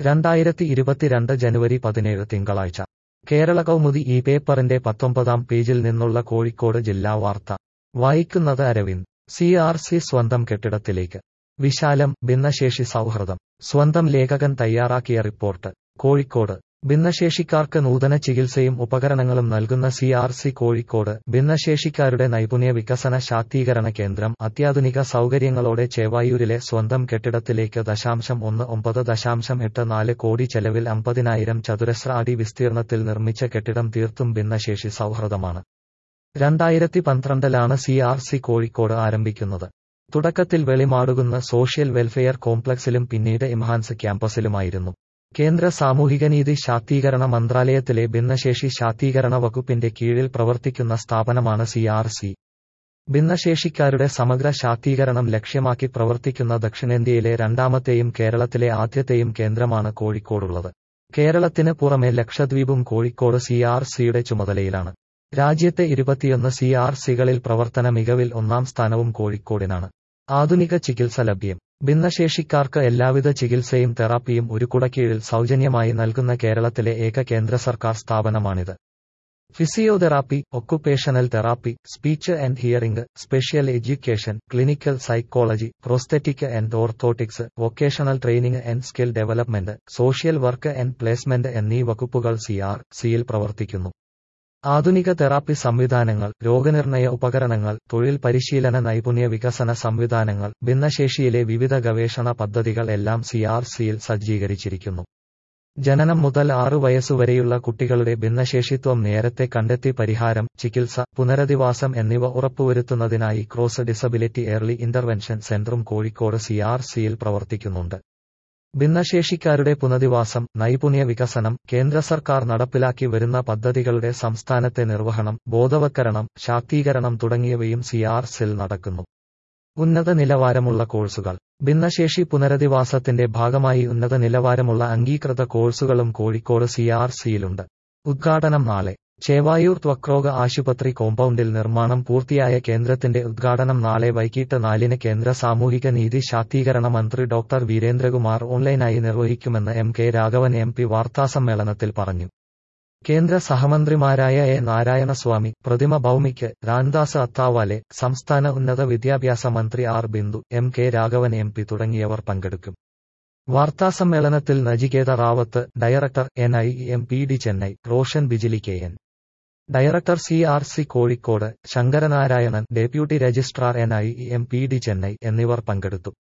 രണ്ടായിരത്തി ഇരുപത്തിരണ്ട് ജനുവരി പതിനേഴ് തിങ്കളാഴ്ച കേരള കൗമുദി ഈ പേപ്പറിന്റെ പത്തൊമ്പതാം പേജിൽ നിന്നുള്ള കോഴിക്കോട് ജില്ലാ വാർത്ത വായിക്കുന്നത് അരവിന്ദ് സി ആർ സി സ്വന്തം കെട്ടിടത്തിലേക്ക് വിശാലം ഭിന്നശേഷി സൗഹൃദം സ്വന്തം ലേഖകൻ തയ്യാറാക്കിയ റിപ്പോർട്ട് കോഴിക്കോട് ഭിന്നശേഷിക്കാർക്ക് നൂതന ചികിത്സയും ഉപകരണങ്ങളും നൽകുന്ന സി ആർ സി കോഴിക്കോട് ഭിന്നശേഷിക്കാരുടെ നൈപുണ്യ വികസന ശാക്തീകരണ കേന്ദ്രം അത്യാധുനിക സൗകര്യങ്ങളോടെ ചേവായൂരിലെ സ്വന്തം കെട്ടിടത്തിലേക്ക് ദശാംശം ഒന്ന് ഒമ്പത് ദശാംശം എട്ട് നാല് കോടി ചെലവിൽ അമ്പതിനായിരം ചതുരശ്ര അടി വിസ്തീർണത്തിൽ നിർമ്മിച്ച കെട്ടിടം തീർത്തും ഭിന്നശേഷി സൗഹൃദമാണ് രണ്ടായിരത്തി പന്ത്രണ്ടിലാണ് സി ആർ സി കോഴിക്കോട് ആരംഭിക്കുന്നത് തുടക്കത്തിൽ വെളിമാടുകുന്ന സോഷ്യൽ വെൽഫെയർ കോംപ്ലക്സിലും പിന്നീട് ഇംഹാൻസ് ക്യാമ്പസിലുമായിരുന്നു കേന്ദ്ര സാമൂഹികനീതി ശാക്തീകരണ മന്ത്രാലയത്തിലെ ഭിന്നശേഷി ശാക്തീകരണ വകുപ്പിന്റെ കീഴിൽ പ്രവർത്തിക്കുന്ന സ്ഥാപനമാണ് സി ആർ സി ഭിന്നശേഷിക്കാരുടെ സമഗ്ര ശാക്തീകരണം ലക്ഷ്യമാക്കി പ്രവർത്തിക്കുന്ന ദക്ഷിണേന്ത്യയിലെ രണ്ടാമത്തെയും കേരളത്തിലെ ആദ്യത്തെയും കേന്ദ്രമാണ് കോഴിക്കോടുള്ളത് കേരളത്തിന് പുറമെ ലക്ഷദ്വീപും കോഴിക്കോട് സി ആർ സിയുടെ ചുമതലയിലാണ് രാജ്യത്തെ ഇരുപത്തിയൊന്ന് സി ആർ സികളിൽ പ്രവർത്തന മികവിൽ ഒന്നാം സ്ഥാനവും കോഴിക്കോടിനാണ് ആധുനിക ചികിത്സ ലഭ്യം ഭിന്നശേഷിക്കാർക്ക് എല്ലാവിധ ചികിത്സയും തെറാപ്പിയും ഒരു കുടക്കീഴിൽ സൗജന്യമായി നൽകുന്ന കേരളത്തിലെ ഏക കേന്ദ്ര സർക്കാർ സ്ഥാപനമാണിത് physiotherapy occupational therapy speech and hearing special education clinical psychology prosthetic and orthotics vocational training and skill development social work and placement എന്നീ വകുപ്പുകൾ സി ആർ സിയിൽ പ്രവർത്തിക്കുന്നു ആധുനിക തെറാപ്പി സംവിധാനങ്ങൾ രോഗനിർണയ ഉപകരണങ്ങൾ തൊഴിൽ പരിശീലന നൈപുണ്യ വികസന സംവിധാനങ്ങൾ ഭിന്നശേഷിയിലെ വിവിധ ഗവേഷണ പദ്ധതികൾ എല്ലാം സി ആർ സിയിൽ സജ്ജീകരിച്ചിരിക്കുന്നു ജനനം മുതൽ ആറു വയസ്സുവരെയുള്ള കുട്ടികളുടെ ഭിന്നശേഷിത്വം നേരത്തെ കണ്ടെത്തി പരിഹാരം ചികിത്സ പുനരധിവാസം എന്നിവ ഉറപ്പുവരുത്തുന്നതിനായി ക്രോസ് ഡിസബിലിറ്റി ഏർലി ഇന്റർവെൻഷൻ സെന്ററും കോഴിക്കോട് സി ആർ സിയിൽ പ്രവർത്തിക്കുന്നുണ്ട് ഭിന്നശേഷിക്കാരുടെ പുനരധിവാസം നൈപുണ്യ വികസനം കേന്ദ്ര സർക്കാർ നടപ്പിലാക്കി വരുന്ന പദ്ധതികളുടെ സംസ്ഥാനത്തെ നിർവഹണം ബോധവൽക്കരണം ശാക്തീകരണം തുടങ്ങിയവയും സി ആർ സിൽ നടക്കുന്നു ഉന്നത നിലവാരമുള്ള കോഴ്സുകൾ ഭിന്നശേഷി പുനരധിവാസത്തിന്റെ ഭാഗമായി ഉന്നത നിലവാരമുള്ള അംഗീകൃത കോഴ്സുകളും കോഴിക്കോട് സി ആർ സിയിലുണ്ട് ഉദ്ഘാടനം നാളെ ചേവായൂർ ത്വക്രോഗ ആശുപത്രി കോമ്പൗണ്ടിൽ നിർമ്മാണം പൂർത്തിയായ കേന്ദ്രത്തിന്റെ ഉദ്ഘാടനം നാളെ വൈകിട്ട് നാലിന് കേന്ദ്ര സാമൂഹിക നീതി ശാക്തീകരണ മന്ത്രി ഡോക്ടർ വീരേന്ദ്രകുമാർ ഓൺലൈനായി നിർവഹിക്കുമെന്ന് M K Raghavan M P വാർത്താസമ്മേളനത്തിൽ പറഞ്ഞു കേന്ദ്ര സഹമന്ത്രിമാരായ എ നാരായണസ്വാമി പ്രതിമ ഭൌമിക്ക് രാംദാസ് അത്താവാലെ സംസ്ഥാന ഉന്നത വിദ്യാഭ്യാസ മന്ത്രി R Bindu M K Raghavan M P തുടങ്ങിയവർ പങ്കെടുക്കും വാർത്താസമ്മേളനത്തിൽ Nachiketa Rawat director N I M P D Chennai Roshan Bijili K N director C R C Kozhikode Sankaranarayanan deputy registrar N I M P D Chennai എന്നിവർ പങ്കെടുത്തു